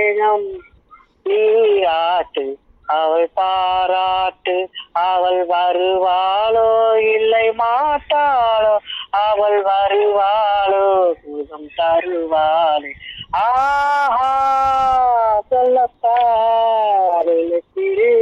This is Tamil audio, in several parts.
மேகம் நீராட்டு அவள் பாராட்டு அவள் வருவாளோ இல்லை மாட்டாளோ அவள் வருவாளோ சுகம் தருவாளே ஆஹா சொல்லப்பாரு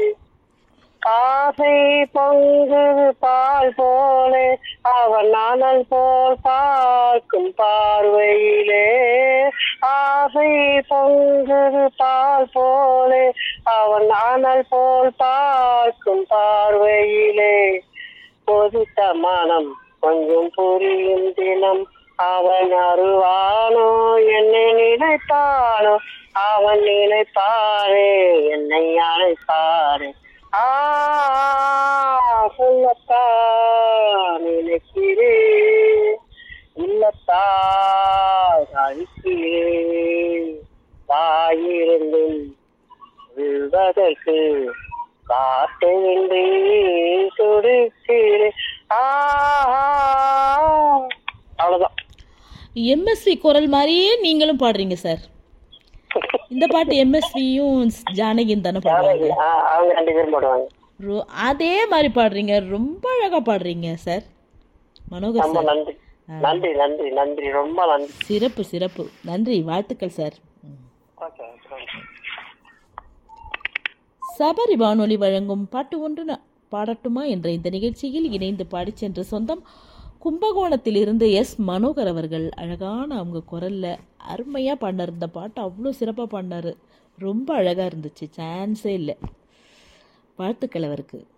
ஆசை பொங்குது பால் போலே அவன் நானல் போல் பார்க்கும் பார்வையிலே ஆசை பொங்குது பால் போலே அவன் நானல் போல் பார்க்கும் பார்வையிலே பொதுத்த மனம் கொஞ்சம் புரியும் தினம் அவன் அருவானோ என்னை நினைத்தானோ அவன் நினைப்பாரே என்னை அழைப்பாரே ஆ சொல்லத்தான் நினைக்கிறேன் இல்லத்தா அழிக்கிறேன் வாயிருந்தும் விழுவதற்கு காட்டின்றி துடிக்கிறேன் ஆ அவ்வளவுதான் எம்எஸ்வி குரல் மாதிரியே நீங்களும் பாடுறீங்க சார் இந்த பாட்டு எம்எஸ்வியும் ஜானகியும் தானே பாடுவாங்க ஆ, அவங்க ரெண்டு பேரும் போடுவாங்க ரொ- அதே மாதிரி பாடுறீங்க ரொம்ப அழகா பாடுறீங்க சார் மனோகர் ரொம்ப சார் நன்றி நன்றி நன்றி நன்றி ரொம்ப நன்றி சிறப்பு சிறப்பு நன்றி வாழ்த்துக்கள் சார் ம். ஓகே ஓகே சபரி வானொலி வழங்கும் பாட்டு ஒன்று ந- பாடட்டுமா என்ற இந்த நிகழ்ச்சியில் இணைந்து பாடிச் சென்ற சொந்தம் கும்பகோணத்திலிருந்து எஸ் மனோகர் அவர்கள் அழகான அவங்க குரல்ல அருமையாக பாடினார் இந்த பாட்டு அவ்வளோ சிறப்பாக பாடினார் ரொம்ப அழகாக இருந்துச்சு சான்ஸே இல்லை வாழ்த்துக்கள் அவருக்கு